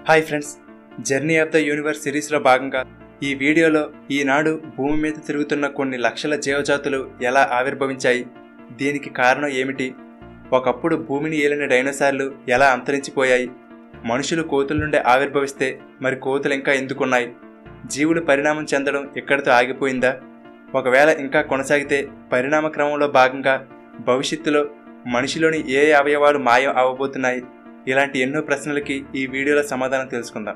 hi friends journey of the universe సిరీస్లో భాగంగా ఈ వీడియోలో ఈనాడు భూమి మీద తిరుగుతున్న కొన్ని లక్షల జీవజాతులు ఎలా ఆవిర్భవించాయి దీనికి కారణం ఏమిటి ఒకప్పుడు భూమిని ఏలిన డైనోసార్లు ఎలా అంతరించిపోయాయి మనుషులు కోతుల నుండి ఆవిర్భవిస్తే మరి కోతులు ఇంకా ఎందుకున్నాయి జీవులు పరిణామం చెందడం ఇక్కడితో ఆగిపోయిందా ఒకవేళ ఇంకా కొనసాగితే పరిణామ క్రమంలో భాగంగా భవిష్యత్తులో మనిషిలోని ఏ అవయవాలు మాయం అవ్వబోతున్నాయి ఇలాంటి ఎన్నో ప్రశ్నలకి ఈ వీడియోలో సమాధానం తెలుసుకుందాం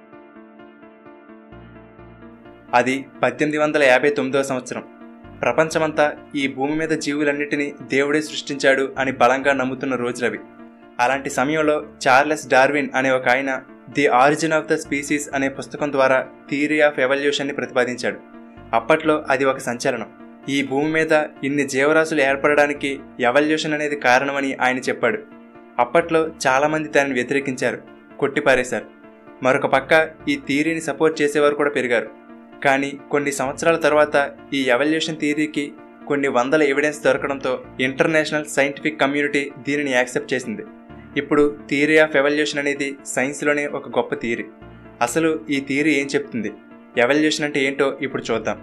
అది పద్దెనిమిది వందల యాభై తొమ్మిదవ సంవత్సరం ప్రపంచమంతా ఈ భూమి మీద జీవులన్నిటినీ దేవుడే సృష్టించాడు అని బలంగా నమ్ముతున్న రోజులవి అలాంటి సమయంలో చార్లెస్ డార్విన్ అనే ఒక ఆయన the origin of the species అనే పుస్తకం ద్వారా థియరీ ఆఫ్ ఎవల్యూషన్ని ప్రతిపాదించాడు అప్పట్లో అది ఒక సంచలనం ఈ భూమి మీద ఇన్ని జీవరాశులు ఏర్పడడానికి ఎవల్యూషన్ అనేది కారణమని ఆయన చెప్పాడు అప్పట్లో చాలామంది దానిని వ్యతిరేకించారు కొట్టిపారేశారు మరొక పక్క ఈ థియరీని సపోర్ట్ చేసేవారు కూడా పెరిగారు కానీ కొన్ని సంవత్సరాల తర్వాత ఈ ఎవల్యూషన్ థియరీకి కొన్ని వందల ఎవిడెన్స్ దొరకడంతో ఇంటర్నేషనల్ సైంటిఫిక్ కమ్యూనిటీ దీనిని యాక్సెప్ట్ చేసింది ఇప్పుడు థియరీ ఆఫ్ ఎవల్యూషన్ అనేది సైన్స్లోనే ఒక గొప్ప థియరీ అసలు ఈ థియరీ ఏం చెప్తుంది ఎవల్యూషన్ అంటే ఏంటో ఇప్పుడు చూద్దాం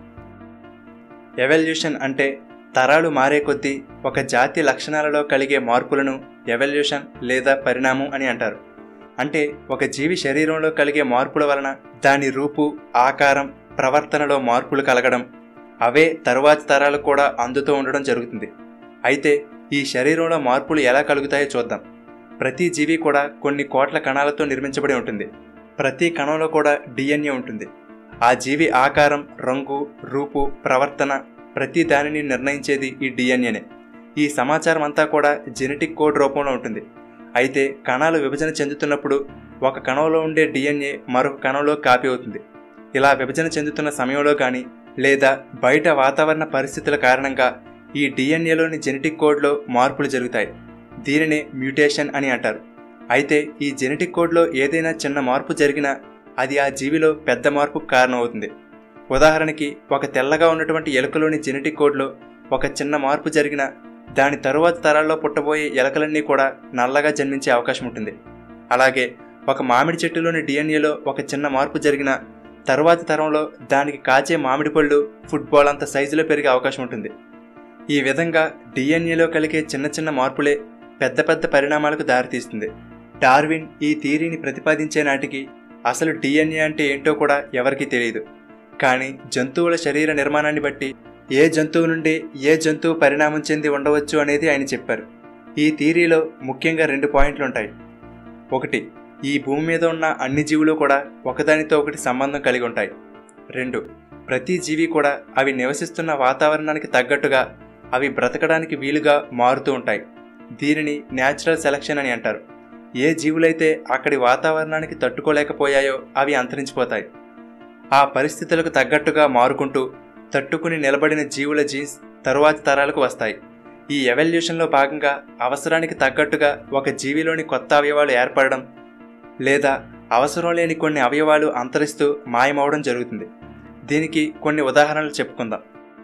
ఎవల్యూషన్ అంటే తరాలు మారే కొద్దీ ఒక జాతి లక్షణాలలో కలిగే మార్పులను ఎవల్యూషన్ లేదా పరిణామం అని అంటారు అంటే ఒక జీవి శరీరంలో కలిగే మార్పుల వలన దాని రూపు ఆకారం ప్రవర్తనలో మార్పులు కలగడం అవే తరువాతి తరాలకు కూడా అందుతూ ఉండడం జరుగుతుంది అయితే ఈ శరీరంలో మార్పులు ఎలా కలుగుతాయో చూద్దాం ప్రతి జీవి కూడా కొన్ని కోట్ల కణాలతో నిర్మించబడి ఉంటుంది ప్రతి కణంలో కూడా డిఎన్ఏ ఉంటుంది ఆ జీవి ఆకారం రంగు రూపు ప్రవర్తన ప్రతి దానిని నిర్ణయించేది ఈ డిఎన్ఏనే ఈ సమాచారం అంతా కూడా జెనెటిక్ కోడ్ రూపంలో ఉంటుంది అయితే కణాలు విభజన చెందుతున్నప్పుడు ఒక కణంలో ఉండే డిఎన్ఏ మరొక కణంలో కాపీ అవుతుంది ఇలా విభజన చెందుతున్న సమయంలో కానీ లేదా బయట వాతావరణ పరిస్థితుల కారణంగా ఈ డిఎన్ఏలోని జెనెటిక్ కోడ్లో మార్పులు జరుగుతాయి దీనినే మ్యూటేషన్ అని అంటారు అయితే ఈ జెనెటిక్ కోడ్లో ఏదైనా చిన్న మార్పు జరిగినా అది ఆ జీవిలో పెద్ద మార్పుకు కారణమవుతుంది ఉదాహరణకి ఒక తెల్లగా ఉన్నటువంటి ఎలుకలోని జెనెటిక్ కోడ్లో ఒక చిన్న మార్పు జరిగినా దాని తరువాత తరాల్లో పుట్టబోయే ఎలకలన్నీ కూడా నల్లగా జన్మించే అవకాశం ఉంటుంది అలాగే ఒక మామిడి చెట్టులోని డిఎన్ఏలో ఒక చిన్న మార్పు జరిగినా తరువాతి తరంలో దానికి కాచే మామిడి పళ్ళు ఫుట్బాల్ అంత సైజులో పెరిగే అవకాశం ఉంటుంది ఈ విధంగా డిఎన్ఏలో కలిగే చిన్న చిన్న మార్పులే పెద్ద పెద్ద పరిణామాలకు దారితీస్తుంది డార్విన్ ఈ థీరీని ప్రతిపాదించే నాటికి అసలు డిఎన్ఏ అంటే ఏంటో కూడా ఎవరికీ తెలియదు కానీ జంతువుల శరీర నిర్మాణాన్ని బట్టి ఏ జంతువు నుండి ఏ జంతువు పరిణామం చెంది ఉండవచ్చు అనేది ఆయన చెప్పారు ఈ థీరీలో ముఖ్యంగా రెండు పాయింట్లు ఉంటాయి ఒకటి ఈ భూమి మీద ఉన్న అన్ని జీవులు కూడా ఒకదానితో ఒకటి సంబంధం కలిగి ఉంటాయి రెండు ప్రతి జీవి కూడా అవి నివసిస్తున్న వాతావరణానికి తగ్గట్టుగా అవి బ్రతకడానికి వీలుగా మారుతూ ఉంటాయి దీనిని న్యాచురల్ సెలక్షన్ అని అంటారు ఏ జీవులైతే అక్కడి వాతావరణానికి తట్టుకోలేకపోయాయో అవి అంతరించిపోతాయి ఆ పరిస్థితులకు తగ్గట్టుగా మారుకుంటూ తట్టుకుని నిలబడిన జీవుల జీన్స్ తరువాతి తరాలకు వస్తాయి ఈ ఎవల్యూషన్లో భాగంగా అవసరానికి తగ్గట్టుగా ఒక జీవిలోని కొత్త అవయవాలు ఏర్పడడం లేదా అవసరం లేని కొన్ని అవయవాలు అంతరిస్తూ మాయమవడం జరుగుతుంది దీనికి కొన్ని ఉదాహరణలు చెప్పుకుందాం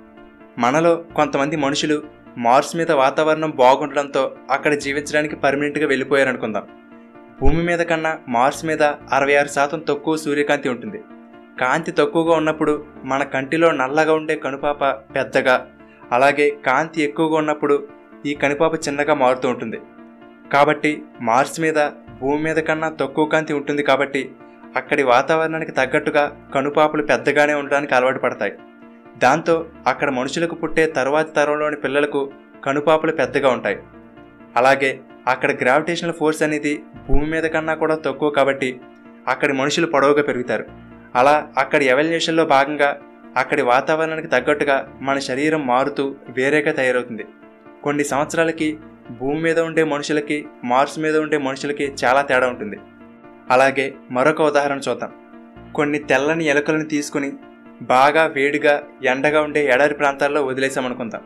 మనలో కొంతమంది మనుషులు మార్స్ మీద వాతావరణం బాగుండడంతో అక్కడ జీవించడానికి పర్మనెంట్గా వెళ్ళిపోయారనుకుందాం భూమి మీద కన్నా మార్స్ మీద అరవై ఆరు శాతం తక్కువ సూర్యకాంతి ఉంటుంది కాంతి తక్కువగా ఉన్నప్పుడు మన కంటిలో నల్లగా ఉండే కనుపాప పెద్దగా అలాగే కాంతి ఎక్కువగా ఉన్నప్పుడు ఈ కనుపాప చిన్నగా మారుతూ ఉంటుంది కాబట్టి మార్స్ మీద భూమి మీద కన్నా తక్కువ కాంతి ఉంటుంది కాబట్టి అక్కడి వాతావరణానికి తగ్గట్టుగా కనుపాపలు పెద్దగానే ఉండడానికి అలవాటు పడతాయి దాంతో అక్కడ మనుషులకు పుట్టే తరువాతి తరంలోని పిల్లలకు కనుపాపలు పెద్దగా ఉంటాయి అలాగే అక్కడ గ్రావిటేషనల్ ఫోర్స్ అనేది భూమి మీద కన్నా కూడా తక్కువ కాబట్టి అక్కడి మనుషులు పొడవుగా పెరుగుతారు అలా అక్కడి ఎవల్యూషన్లో భాగంగా అక్కడి వాతావరణానికి తగ్గట్టుగా మన శరీరం మారుతూ వేరేగా తయారవుతుంది కొన్ని సంవత్సరాలకి భూమి మీద ఉండే మనుషులకి మార్స్ మీద ఉండే మనుషులకి చాలా తేడా ఉంటుంది అలాగే మరొక ఉదాహరణ చూద్దాం కొన్ని తెల్లని ఎలుకలను తీసుకుని బాగా వేడిగా ఎండగా ఉండే ఎడారి ప్రాంతాల్లో వదిలేసామనుకుందాం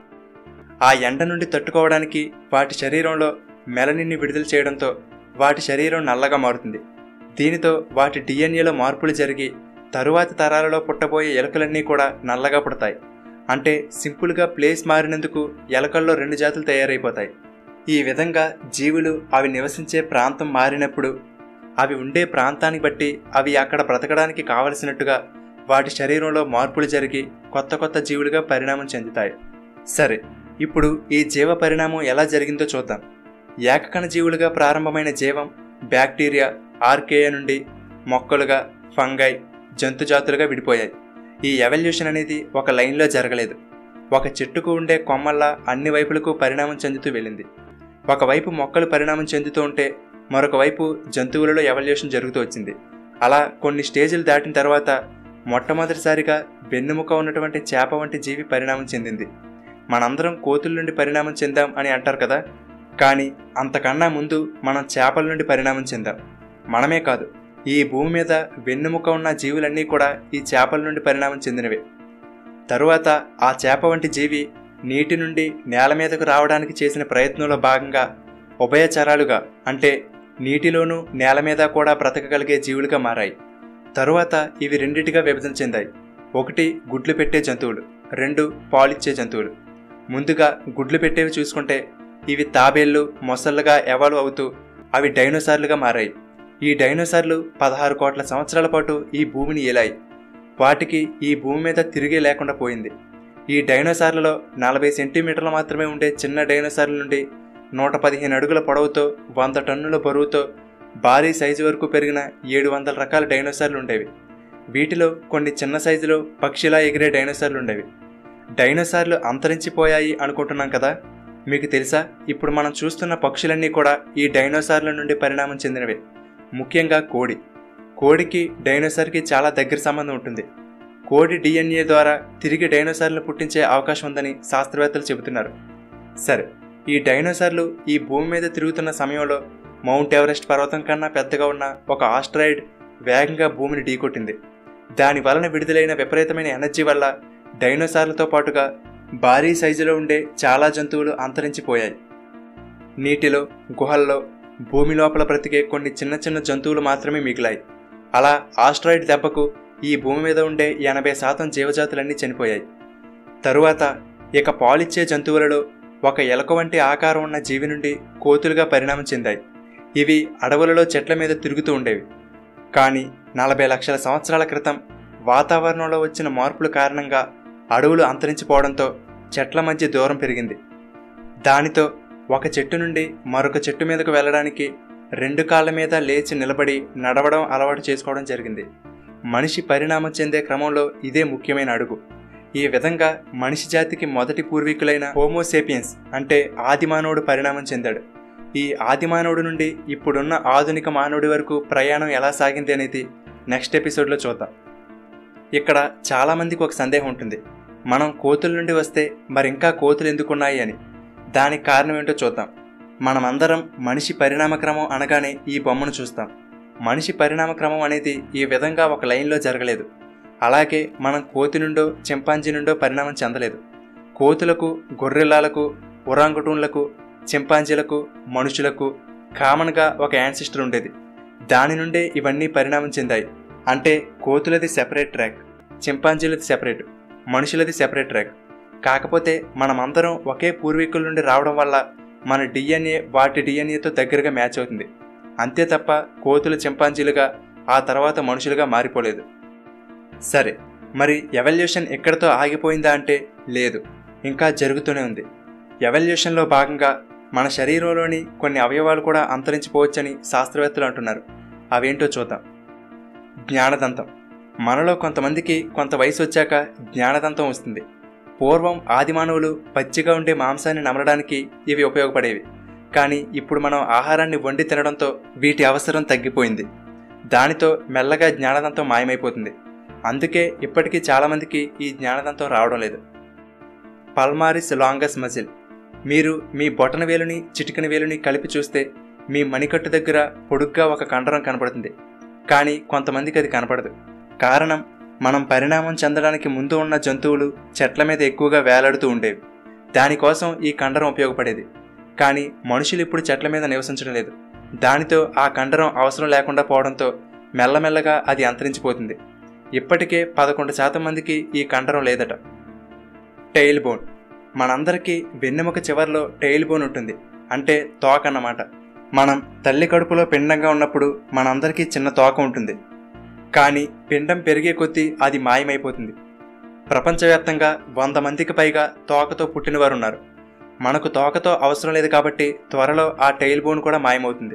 ఆ ఎండ నుండి తట్టుకోవడానికి వాటి శరీరంలో మెలనిన్ని విడుదల చేయడంతో వాటి శరీరం నల్లగా మారుతుంది దీనితో వాటి డిఎన్ఏలో మార్పులు జరిగి తరువాతి తరాలలో పుట్టబోయే ఎలుకలన్నీ కూడా నల్లగా పుడతాయి అంటే సింపుల్గా ప్లేస్ మారినందుకు ఎలకల్లో రెండు జాతులు తయారైపోతాయి ఈ విధంగా జీవులు అవి నివసించే ప్రాంతం మారినప్పుడు అవి ఉండే ప్రాంతాన్ని బట్టి అవి అక్కడ బ్రతకడానికి కావలసినట్టుగా వాటి శరీరంలో మార్పులు జరిగి కొత్త కొత్త జీవులుగా పరిణామం చెందుతాయి సరే ఇప్పుడు ఈ జీవ పరిణామం ఎలా జరిగిందో చూద్దాం ఏకకణ జీవులుగా ప్రారంభమైన జీవం బ్యాక్టీరియా ఆర్కేయ నుండి మొక్కలుగా ఫంగై జంతుజాతులుగా విడిపోయాయి ఈ ఎవల్యూషన్ అనేది ఒక లైన్లో జరగలేదు ఒక చెట్టుకు ఉండే కొమ్మల్లా అన్ని వైపులకు పరిణామం చెందుతూ వెళ్ళింది ఒకవైపు మొక్కలు పరిణామం చెందుతూ ఉంటే మరొక వైపు జంతువులలో ఎవల్యూషన్ జరుగుతూ వచ్చింది అలా కొన్ని స్టేజ్లు దాటిన తర్వాత మొట్టమొదటిసారిగా వెన్నెముక ఉన్నటువంటి చేప వంటి జీవి పరిణామం చెందింది మనందరం కోతుల నుండి పరిణామం చెందాం అని అంటారు కదా కానీ అంతకన్నా ముందు మనం చేపల నుండి పరిణామం చెందాం మనమే కాదు ఈ భూమి మీద వెన్నెముక ఉన్న జీవులన్నీ కూడా ఈ చేపల నుండి పరిణామం చెందినవే తరువాత ఆ చేప వంటి జీవి నీటి నుండి నేల మీదకు రావడానికి చేసిన ప్రయత్నంలో భాగంగా ఉభయచరాలుగా అంటే నీటిలోనూ నేల మీద కూడా బ్రతకగలిగే జీవులుగా మారాయి తరువాత ఇవి రెండిటిగా విభజన చెందాయి ఒకటి గుడ్లు పెట్టే జంతువులు రెండు పాలిచ్చే జంతువులు ముందుగా గుడ్లు పెట్టేవి చూసుకుంటే ఇవి తాబేళ్లు మొసళ్ళుగా ఎవాల్వ్ అవుతూ అవి డైనోసార్లుగా మారాయి ఈ డైనోసార్లు పదహారు కోట్ల సంవత్సరాల పాటు ఈ భూమిని ఏలాయి వాటికి ఈ భూమి మీద తిరిగే లేకుండా పోయింది ఈ డైనోసార్లలో నలభై సెంటీమీటర్లు మాత్రమే ఉండే చిన్న డైనోసార్ల నుండి నూట పదిహేను అడుగుల పొడవుతో వంద టన్నుల బరువుతో భారీ సైజు వరకు పెరిగిన ఏడు వందల రకాల డైనోసార్లు ఉండేవి వీటిలో కొన్ని చిన్న సైజులో పక్షిలా ఎగిరే డైనోసార్లు ఉండేవి డైనోసార్లు అంతరించిపోయాయి అనుకుంటున్నాం కదా మీకు తెలుసా ఇప్పుడు మనం చూస్తున్న పక్షులన్నీ కూడా ఈ డైనోసార్ల నుండి పరిణామం చెందినవే ముఖ్యంగా కోడి కోడికి డైనోసార్కి చాలా దగ్గర సంబంధం ఉంటుంది కోడి డిఎన్ఏ ద్వారా తిరిగి డైనోసార్లను పుట్టించే అవకాశం ఉందని శాస్త్రవేత్తలు చెబుతున్నారు సరే ఈ డైనోసార్లు ఈ భూమి మీద తిరుగుతున్న సమయంలో మౌంట్ ఎవరెస్ట్ పర్వతం కన్నా పెద్దగా ఉన్న ఒక ఆస్ట్రాయిడ్ వేగంగా భూమిని ఢీకొట్టింది దాని వలన విడుదలైన విపరీతమైన ఎనర్జీ వల్ల డైనోసార్లతో పాటుగా భారీ సైజులో ఉండే చాలా జంతువులు అంతరించిపోయాయి నీటిలో గుహల్లో భూమి లోపల బ్రతికే కొన్ని చిన్న చిన్న జంతువులు మాత్రమే మిగిలాయి అలా ఆస్ట్రాయిడ్ దెబ్బకు ఈ భూమి మీద ఉండే ఎనభై శాతం జీవజాతులన్నీ చనిపోయాయి తరువాత ఇక పాలిచ్చే జంతువులలో ఒక ఎలక వంటి ఆకారం ఉన్న జీవి నుండి కోతులుగా పరిణామం చెందాయి ఇవి అడవులలో చెట్ల మీద తిరుగుతూ ఉండేవి కానీ నలభై లక్షల సంవత్సరాల క్రితం వాతావరణంలో వచ్చిన మార్పుల కారణంగా అడవులు అంతరించిపోవడంతో చెట్ల మధ్య దూరం పెరిగింది దానితో ఒక చెట్టు నుండి మరొక చెట్టు మీదకు వెళ్ళడానికి రెండు కాళ్ళ మీద లేచి నిలబడి నడవడం అలవాటు చేసుకోవడం జరిగింది మనిషి పరిణామం చెందే క్రమంలో ఇదే ముఖ్యమైన అడుగు ఈ విధంగా మనిషి జాతికి మొదటి పూర్వీకులైన హోమోసేపియన్స్ అంటే ఆది మానవుడు పరిణామం చెందాడు ఈ ఆది మానవుడి నుండి ఇప్పుడున్న ఆధునిక మానవుడి వరకు ప్రయాణం ఎలా సాగింది అనేది నెక్స్ట్ ఎపిసోడ్లో చూద్దాం ఇక్కడ చాలామందికి ఒక సందేహం ఉంటుంది మనం కోతుల నుండి వస్తే మరింకా కోతులు ఎందుకున్నాయి అని దానికి కారణం ఏంటో చూద్దాం మనమందరం మనిషి పరిణామక్రమం అనగానే ఈ బొమ్మను చూస్తాం మనిషి పరిణామక్రమం అనేది ఈ విధంగా ఒక లైన్లో జరగలేదు అలాగే మనం కోతి నుండో చింపాంజీ నుండో పరిణామం చెందలేదు కోతులకు గొర్రెలాలకు ఒరాంగుటూన్లకు చింపాంజీలకు మనుషులకు కామన్గా ఒక యాన్సిస్టర్ ఉండేది దాని నుండే ఇవన్నీ పరిణామం చెందాయి అంటే కోతులది సెపరేట్ ట్రాక్ చింపాంజీలది సెపరేట్ మనుషులది సెపరేట్ ట్రాక్ కాకపోతే మనమందరం ఒకే పూర్వీకుల నుండి రావడం వల్ల మన డిఎన్ఏ వాటి డిఎన్ఏతో దగ్గరగా మ్యాచ్ అవుతుంది అంతే తప్ప కోతులు చింపాంజీలుగా ఆ తర్వాత మనుషులుగా మారిపోలేదు సరే మరి ఎవల్యూషన్ ఎక్కడితో ఆగిపోయిందా అంటే లేదు ఇంకా జరుగుతూనే ఉంది ఎవల్యూషన్లో భాగంగా మన శరీరంలోని కొన్ని అవయవాలు కూడా అంతరించిపోవచ్చని శాస్త్రవేత్తలు అంటున్నారు అవేంటో చూద్దాం జ్ఞానదంతం మనలో కొంతమందికి కొంత వయసు వచ్చాక జ్ఞానదంతం వస్తుంది పూర్వం ఆదిమానవులు పచ్చిగా ఉండే మాంసాన్ని నమలడానికి ఇవి ఉపయోగపడేవి కానీ ఇప్పుడు మనం ఆహారాన్ని వండి తినడంతో వీటి అవసరం తగ్గిపోయింది దానితో మెల్లగా జ్ఞానదంతం మాయమైపోతుంది అందుకే ఇప్పటికీ చాలామందికి ఈ జ్ఞానదంతం రావడం లేదు పల్మారిస్ లాంగస్ మజిల్ మీరు మీ బొటన వేలుని చిటికన వేలుని కలిపి చూస్తే మీ మణికట్టు దగ్గర పొడుగ్గా ఒక కండరం కనపడుతుంది కానీ కొంతమందికి అది కనపడదు కారణం మనం పరిణామం చెందడానికి ముందు ఉన్న జంతువులు చెట్ల మీద ఎక్కువగా వేలాడుతూ ఉండేవి దానికోసం ఈ కండరం ఉపయోగపడేది కానీ మనుషులు ఇప్పుడు చెట్ల మీద నివసించడం లేదు దానితో ఆ కండరం అవసరం లేకుండా పోవడంతో మెల్లమెల్లగా అది అంతరించిపోతుంది ఇప్పటికే పదకొండు శాతం మందికి ఈ కండరం లేదట టెయిల్ బోన్ మనందరికీ వెన్నెముక చివర్లో టెయిల్ బోన్ ఉంటుంది అంటే తోక అన్నమాట మనం తల్లి కడుపులో పిండంగా ఉన్నప్పుడు మనందరికీ చిన్న తోక ఉంటుంది కానీ పిండం పెరిగే కొద్దీ అది మాయమైపోతుంది ప్రపంచవ్యాప్తంగా వంద మందికి పైగా తోకతో పుట్టినవారు ఉన్నారు మనకు తోకతో అవసరం లేదు కాబట్టి త్వరలో ఆ టైల్ బోన్ కూడా మాయమవుతుంది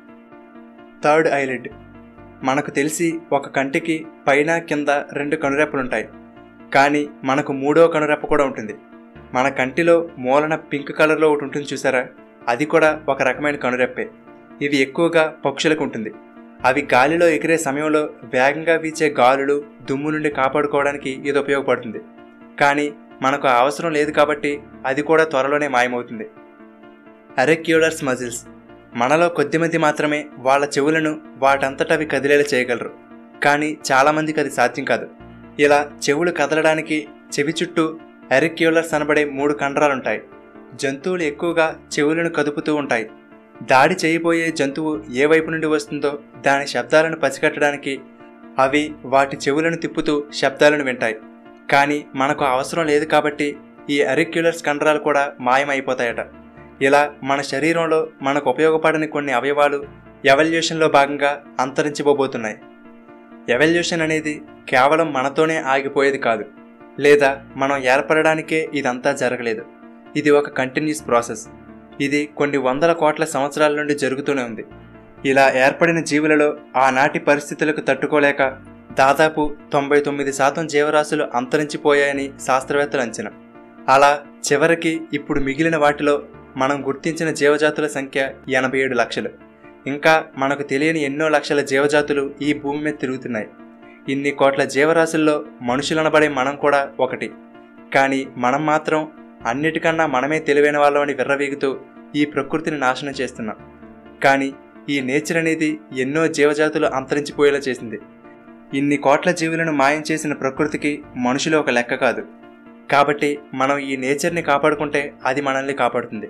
థర్డ్ ఐలిడ్ మనకు తెలిసి ఒక కంటికి పైన కింద రెండు కనురెప్పలుంటాయి కానీ మనకు మూడో కనురెప్ప కూడా ఉంటుంది మన కంటిలో మూలన పింక్ కలర్లో ఒకటి ఉంటుంది చూసారా అది కూడా ఒక రకమైన కనురెప్పే ఇవి ఎక్కువగా పక్షులకు ఉంటుంది అవి గాలిలో ఎగిరే సమయంలో వేగంగా వీచే గాలులు దుమ్ము నుండి కాపాడుకోవడానికి ఇది ఉపయోగపడుతుంది కానీ మనకు ఆ అవసరం లేదు కాబట్టి అది కూడా త్వరలోనే మాయమవుతుంది అరెక్యులర్స్ మజిల్స్ మనలో కొద్దిమంది మాత్రమే వాళ్ళ చెవులను వాటంతట అవి కదిలేలా చేయగలరు కానీ చాలామందికి అది సాధ్యం కాదు ఇలా చెవులు కదలడానికి చెవి చుట్టూ ఎరిక్యులర్స్ అనబడే మూడు కండరాలుంటాయి జంతువులు ఎక్కువగా చెవులను కదుపుతూ ఉంటాయి దాడి చేయబోయే జంతువు ఏ వైపు నుండి వస్తుందో దాని శబ్దాలను పసిగట్టడానికి అవి వాటి చెవులను తిప్పుతూ శబ్దాలను వింటాయి కానీ మనకు అవసరం లేదు కాబట్టి ఈ అరిక్యులర్స్ కండరాలు కూడా మాయమైపోతాయట ఇలా మన శరీరంలో మనకు ఉపయోగపడని కొన్ని అవయవాలు ఎవల్యూషన్లో భాగంగా అంతరించిపోబోతున్నాయి ఎవల్యూషన్ అనేది కేవలం మనతోనే ఆగిపోయేది కాదు లేదా మనం ఏర్పడడానికే ఇదంతా జరగలేదు ఇది ఒక కంటిన్యూస్ ప్రాసెస్ ఇది కొన్ని వందల కోట్ల సంవత్సరాల నుండి జరుగుతూనే ఉంది ఇలా ఏర్పడిన జీవులలో ఆనాటి పరిస్థితులకు తట్టుకోలేక దాదాపు తొంభై తొమ్మిది శాతం జీవరాశులు అంతరించిపోయాయని శాస్త్రవేత్తలు అంచనా అలా చివరికి ఇప్పుడు మిగిలిన వాటిలో మనం గుర్తించిన జీవజాతుల సంఖ్య ఎనభై ఏడు లక్షలు ఇంకా మనకు తెలియని ఎన్నో లక్షల జీవజాతులు ఈ భూమి మీద తిరుగుతున్నాయి ఇన్ని కోట్ల జీవరాశుల్లో మనుషులనబడే మనం కూడా ఒకటి కానీ మనం మాత్రం అన్నిటికన్నా మనమే తెలివైన వాళ్ళమని విర్రవీగుతూ ఈ ప్రకృతిని నాశనం చేస్తున్నాం కానీ ఈ నేచర్ అనేది ఎన్నో జీవజాతులు అంతరించిపోయేలా చేసింది ఇన్ని కోట్ల జీవులను మాయం చేసిన ప్రకృతికి మనుషులు ఒక లెక్క కాదు కాబట్టి మనం ఈ నేచర్ని కాపాడుకుంటే అది మనల్ని కాపాడుతుంది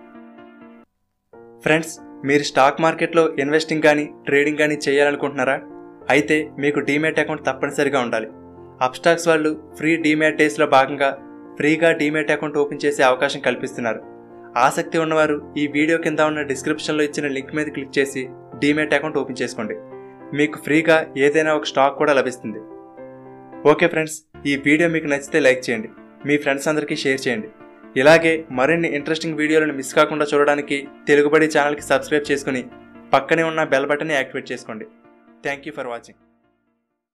ఫ్రెండ్స్ మీరు స్టాక్ మార్కెట్లో ఇన్వెస్టింగ్ కానీ ట్రేడింగ్ కానీ చేయాలనుకుంటున్నారా అయితే మీకు డీమ్యాట్ అకౌంట్ తప్పనిసరిగా ఉండాలి అప్స్టాక్స్ వాళ్ళు ఫ్రీ డీమ్యాట్ డేస్లో భాగంగా ఫ్రీగా డీమ్యాట్ అకౌంట్ ఓపెన్ చేసే అవకాశం కల్పిస్తున్నారు ఆసక్తి ఉన్నవారు ఈ వీడియో కింద ఉన్న డిస్క్రిప్షన్లో ఇచ్చిన లింక్ మీద క్లిక్ చేసి డీమ్యాట్ అకౌంట్ ఓపెన్ చేసుకోండి మీకు ఫ్రీగా ఏదైనా ఒక స్టాక్ కూడా లభిస్తుంది ఓకే ఫ్రెండ్స్ ఈ వీడియో మీకు నచ్చితే లైక్ చేయండి మీ ఫ్రెండ్స్ అందరికీ షేర్ చేయండి ఇలాగే మరిన్ని ఇంట్రెస్టింగ్ వీడియోలను మిస్ కాకుండా చూడడానికి తెలుగుబడి ఛానల్కి సబ్స్క్రైబ్ చేసుకుని పక్కనే ఉన్న బెల్ బటన్ని యాక్టివేట్ చేసుకోండి థ్యాంక్ యూ ఫర్ వాచింగ్